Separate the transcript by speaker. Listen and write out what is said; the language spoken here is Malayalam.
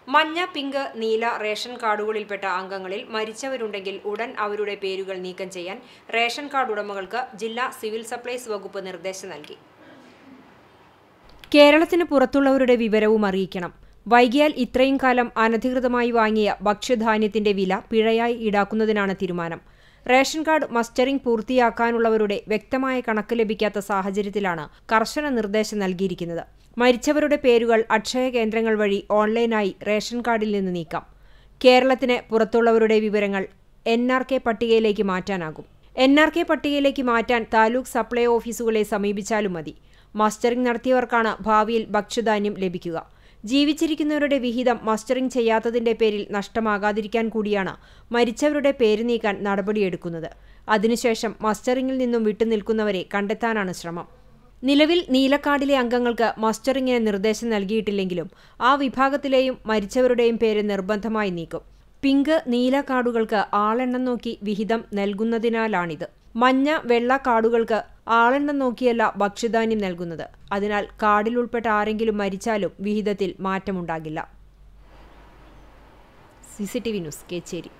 Speaker 1: മഞ്ഞ പിങ്ക് നീല റേഷൻ കാർഡുകളിൽപ്പെട്ട അംഗങ്ങളിൽ മരിച്ചവരുണ്ടെങ്കിൽ ഉടൻ അവരുടെ പേരുകൾ നീക്കം ചെയ്യാൻ റേഷൻ കാർഡ് ഉടമകൾക്ക് ജില്ലാ സിവിൽ സപ്ലൈസ് വകുപ്പ് നിർദ്ദേശം നൽകി കേരളത്തിന് പുറത്തുള്ളവരുടെ വിവരവും അറിയിക്കണം വൈകിയാൽ ഇത്രയും കാലം അനധികൃതമായി വാങ്ങിയ ഭക്ഷ്യധാന്യത്തിന്റെ വില പിഴയായി ഈടാക്കുന്നതിനാണ് തീരുമാനം റേഷൻ കാർഡ് മസ്റ്ററിംഗ് പൂർത്തിയാക്കാനുള്ളവരുടെ വ്യക്തമായ കണക്ക് ലഭിക്കാത്ത സാഹചര്യത്തിലാണ് കർശന നിർദ്ദേശം നൽകിയിരിക്കുന്നത് മരിച്ചവരുടെ പേരുകൾ അക്ഷയ കേന്ദ്രങ്ങൾ വഴി ഓൺലൈനായി റേഷൻ കാർഡിൽ നിന്ന് നീക്കാം കേരളത്തിന് പുറത്തുള്ളവരുടെ വിവരങ്ങൾ എൻ ആർ കെ പട്ടികയിലേക്ക് മാറ്റാനാകും എൻ ആർ കെ പട്ടികയിലേക്ക് മാറ്റാൻ താലൂക്ക് സപ്ലൈ ഓഫീസുകളെ സമീപിച്ചാലും മതി മസ്റ്ററിംഗ് നടത്തിയവർക്കാണ് ഭാവിയിൽ ഭക്ഷ്യധാന്യം ലഭിക്കുക ജീവിച്ചിരിക്കുന്നവരുടെ വിഹിതം മസ്റ്ററിംഗ് ചെയ്യാത്തതിന്റെ പേരിൽ നഷ്ടമാകാതിരിക്കാൻ കൂടിയാണ് മരിച്ചവരുടെ പേര് നീക്കാൻ നടപടിയെടുക്കുന്നത് അതിനുശേഷം മസ്റ്ററിംഗിൽ നിന്നും വിട്ടുനിൽക്കുന്നവരെ കണ്ടെത്താനാണ് ശ്രമം നിലവിൽ നീലക്കാർഡിലെ അംഗങ്ങൾക്ക് മസ്റ്ററിംഗിന് നിർദ്ദേശം നൽകിയിട്ടില്ലെങ്കിലും ആ വിഭാഗത്തിലെയും മരിച്ചവരുടെയും പേര് നിർബന്ധമായി നീക്കും പിങ്ക് നീല കാർഡുകൾക്ക് ആളെണ്ണം നോക്കി വിഹിതം നൽകുന്നതിനാലാണിത് മഞ്ഞ വെള്ള കാർഡുകൾക്ക് ആളെണ്ണം നോക്കിയല്ല ഭക്ഷ്യധാന്യം നൽകുന്നത് അതിനാൽ കാർഡിൽ ഉൾപ്പെട്ട ആരെങ്കിലും മരിച്ചാലും വിഹിതത്തിൽ മാറ്റമുണ്ടാകില്ല C C T V news Kecheri